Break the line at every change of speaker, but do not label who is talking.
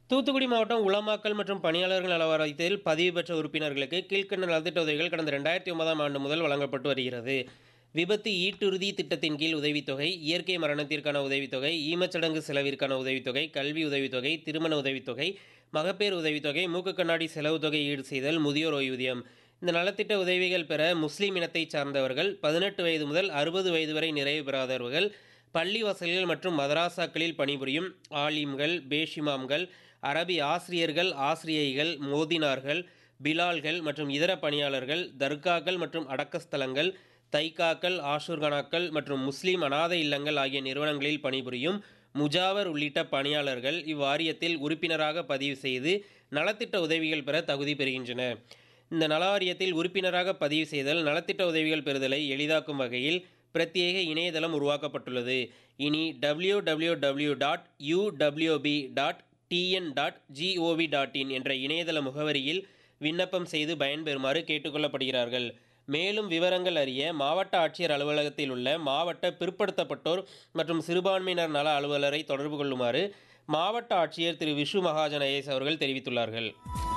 தூத்துக்குடி மாவட்டம் உலமாக்கல் மற்றும் பணியாளர்கள் நல வாரியத்தில் பதிவு பெற்ற உறுப்பினர்களுக்கு கீழ்க்கண்ட நலத்திட்ட உதவிகள் கடந்த ரெண்டாயிரத்தி ஒன்பதாம் ஆண்டு முதல் வழங்கப்பட்டு வருகிறது விபத்து ஈட்டுறுதி திட்டத்தின் கீழ் உதவித்தொகை இயற்கை மரணத்திற்கான உதவித்தொகை ஈமச்சடங்கு செலவிற்கான உதவித்தொகை கல்வி உதவித்தொகை திருமண உதவித்தொகை மகப்பேறு உதவித்தொகை மூக்கு கண்ணாடி செலவு தொகை ஈடு செய்தல் முதியோர் ஓய்வூதியம் இந்த நலத்திட்ட உதவிகள் பெற முஸ்லீம் இனத்தைச் சார்ந்தவர்கள் பதினெட்டு வயது முதல் அறுபது வயது வரை நிறைவு பெறாதவர்கள் பள்ளி வசதிகள் மற்றும் மதராசாக்களில் பணிபுரியும் ஆலிம்கள் பேஷிமாம்கள் அரபி ஆசிரியர்கள் ஆசிரியைகள் மோதினார்கள் பிலால்கள் மற்றும் இதர பணியாளர்கள் தர்காக்கள் மற்றும் அடக்கஸ்தலங்கள் தைக்காக்கள் ஆஷூர்கானாக்கள் மற்றும் முஸ்லீம் அனாதை இல்லங்கள் ஆகிய நிறுவனங்களில் பணிபுரியும் முஜாவர் உள்ளிட்ட பணியாளர்கள் இவ்வாரியத்தில் உறுப்பினராக பதிவு செய்து நலத்திட்ட உதவிகள் பெற தகுதி பெறுகின்றனர் இந்த நல வாரியத்தில் உறுப்பினராக பதிவு செய்தல் நலத்திட்ட உதவிகள் பெறுதலை எளிதாக்கும் வகையில் பிரத்யேக இணையதளம் உருவாக்கப்பட்டுள்ளது இனி W W W dot UWP dot TN dot GOV dot in என்ற இணையதள முகவரியில் விண்ணப்பம் செய்து பயன்பெறுமாறு கேட்டுக்கொள்ளப்படுகிறார்கள் மேலும் விவரங்கள் அறிய மாவட்ட ஆட்சியர் அலுவலகத்தில் உள்ள மாவட்ட பிற்படுத்தப்பட்டோர் மற்றும் சிறுபான்மையினர் நல அலுவலரை தொடர்பு கொள்ளுமாறு மாவட்ட ஆட்சியர் திரு விஷு மகாஜன் ஐஎஸ் அவர்கள் தெரிவித்துள்ளார்கள்